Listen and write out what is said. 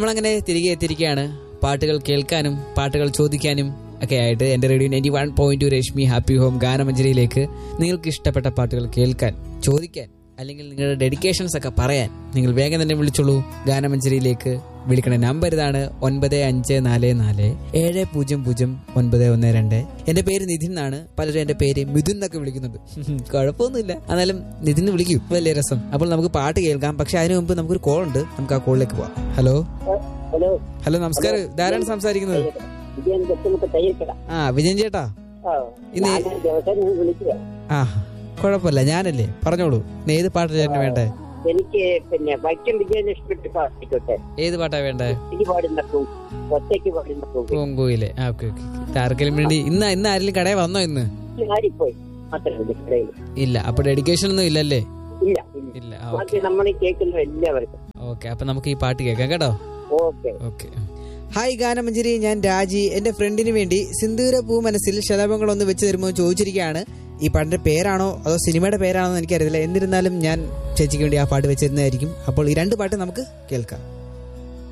നമ്മളങ്ങനെ തിരികെ എത്തിയിരിക്കുകയാണ് പാട്ടുകൾ കേൾക്കാനും പാട്ടുകൾ ചോദിക്കാനും ഒക്കെ ആയിട്ട് എന്റെ radio ninety one point two Rashmi happy home ഗാനമഞ്ജരിയിലേക്ക് നിങ്ങൾക്ക് ഇഷ്ടപ്പെട്ട പാട്ടുകൾ കേൾക്കാൻ ചോദിക്കാൻ അല്ലെങ്കിൽ നിങ്ങളുടെ ഡെഡിക്കേഷൻസ് ഒക്കെ പറയാൻ നിങ്ങൾ വേഗം തന്നെ വിളിച്ചോളൂ ഗാനമഞ്ജരിയിലേക്ക് വിളിക്കണ നമ്പർ ഇതാണ് ഒൻപത് അഞ്ച് നാല് നാല് ഏഴ് പൂജ്യം പൂജ്യം ഒൻപത് ഒന്ന് രണ്ട് എന്റെ പേര് നിധിൻ എന്നാണ് പലരും എന്റെ പേര് മിഥുൻ എന്നൊക്കെ വിളിക്കുന്നുണ്ട് കുഴപ്പമൊന്നുമില്ല എന്നാലും നിധിൻ വിളിക്കൂ വലിയ രസം അപ്പോൾ നമുക്ക് പാട്ട് കേൾക്കാം പക്ഷെ അതിനു മുമ്പ് നമുക്കൊരു കോൾ ഉണ്ട് നമുക്ക് ആ കോളിലേക്ക് പോവാം ഹലോ ഹലോ ഹലോ നമസ്കാരം ഇതാരാണ് സംസാരിക്കുന്നത് വിജയൻ കൊച്ചുമുക്ക് തയ്യക്കട ആ വിജയൻ ചേട്ടാ ഇന്ന് ഞാൻ ദിവസം ഞാൻ വിളിക്കുക ആ കുഴപ്പമില്ല ഞാനല്ലേ പറഞ്ഞോളൂ ഇന്ന് ഏത് പാട്ട് ചേട്ടന് വേണ്ടേ എനിക്ക് പിന്നെ വൈക്കം വിജയൻ ഇഷ്ടപ്പെട്ട് പാടിക്കോട്ടെ ഏത് പാട്ടാ വേണ്ടേ ഒറ്റയ്ക്ക് പാടുന്ന പൂ ഒറ്റയ്ക്ക് പാടുന്ന പൂ പൂങ്കൂയിലെ ആ ഓക്കെ ഓക്കെ ആർക്കെങ്കിലും വേണ്ടി ഇന്ന് ഇന്ന് ആരെങ്കിലും കടയിൽ വന്നോ ഇന്ന് മാറിപ്പോയി മാത്രമല്ല ഇത്രയും ഇല്ല അപ്പൊ ഡെഡിക്കേഷൻ ഒന്നും ഇല്ലല്ലേ ഇല്ല ഇല്ല ഇല്ല ആ, ഓക്കെ ബാക്കി നമ്മൾ കേൾക്കുന്ന എല്ലാവർക്കും ഓക്കെ അപ്പൊ നമുക്ക് ഈ പാട്ട് കേൾക്കാം കേട്ടോ ഓക്കെ ഓക്കെ ഹായ് ഗാനമഞ്ജരി ഞാൻ രാജി എന്റെ ഫ്രണ്ടിന് വേണ്ടി സിന്ദൂര പൂ മനസ്സിൽ ശലഭങ്ങൾ ഒന്ന് വെച്ച് തരുമോ എന്ന് ചോദിച്ചിരിക്കുകയാണ് ഈ പാട്ടിന്റെ പേരാണോ അതോ സിനിമയുടെ പേരാണോ എന്ന് എനിക്കറിയില്ല എന്നിരുന്നാലും ഞാൻ ചേച്ചിക്ക് വേണ്ടി ആ പാട്ട് വെച്ചിരുന്നതായിരിക്കും അപ്പോൾ ഈ രണ്ട് പാട്ട് നമുക്ക് കേൾക്കാം